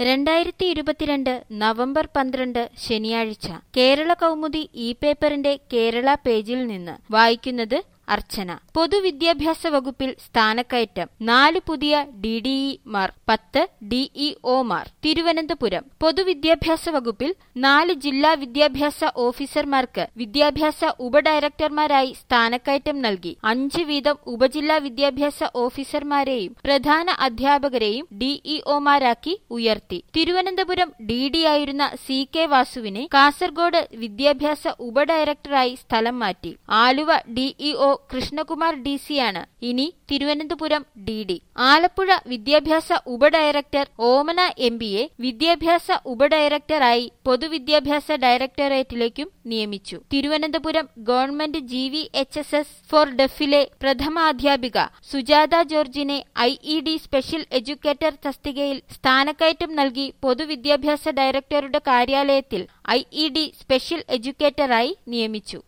രണ്ടായിരത്തി ഇരുപത്തിരണ്ട് നവംബർ പന്ത്രണ്ട് ശനിയാഴ്ച കേരള കൗമുദി ഇ പേപ്പറിന്റെ കേരള പേജിൽ നിന്ന് വായിക്കുന്നത് അർച്ചന പൊതുവിദ്യാഭ്യാസ വകുപ്പിൽ സ്ഥാനക്കയറ്റം നാല് പുതിയ ഡി ഡിഇമാർ പത്ത് ഡിഇഒമാർ തിരുവനന്തപുരം പൊതുവിദ്യാഭ്യാസ വകുപ്പിൽ നാല് ജില്ലാ വിദ്യാഭ്യാസ ഓഫീസർമാർക്ക് വിദ്യാഭ്യാസ ഉപഡയറക്ടർമാരായി സ്ഥാനക്കയറ്റം നൽകി അഞ്ച് വീതം ഉപജില്ലാ വിദ്യാഭ്യാസ ഓഫീസർമാരെയും പ്രധാന അധ്യാപകരെയും ഡിഇഒമാരാക്കി ഉയർത്തി തിരുവനന്തപുരം ഡി ആയിരുന്ന സി കെ വാസുവിനെ കാസർഗോഡ് വിദ്യാഭ്യാസ ഉപഡയറക്ടറായി സ്ഥലം മാറ്റി ആലുവ ഡിഇഒ കൃഷ്ണകുമാർ ഡി സിയാണ് ഇനി തിരുവനന്തപുരം ഡി ഡി ആലപ്പുഴ വിദ്യാഭ്യാസ ഉപഡയറക്ടർ ഓമന എം പിയെ വിദ്യാഭ്യാസ ഉപഡയറക്ടറായി പൊതുവിദ്യാഭ്യാസ ഡയറക്ടറേറ്റിലേക്കും നിയമിച്ചു Thiruvananthapuram government G V H S S for ഡെഫിലെ പ്രഥമാധ്യാപിക സുജാത ജോർജിനെ I E D special educator തസ്തികയിൽ സ്ഥാനക്കയറ്റം നൽകി പൊതുവിദ്യാഭ്യാസ ഡയറക്ടറുടെ കാര്യാലയത്തിൽ ഐ ഇ ഡി സ്പെഷ്യൽ എഡ്യൂക്കേറ്ററായി നിയമിച്ചു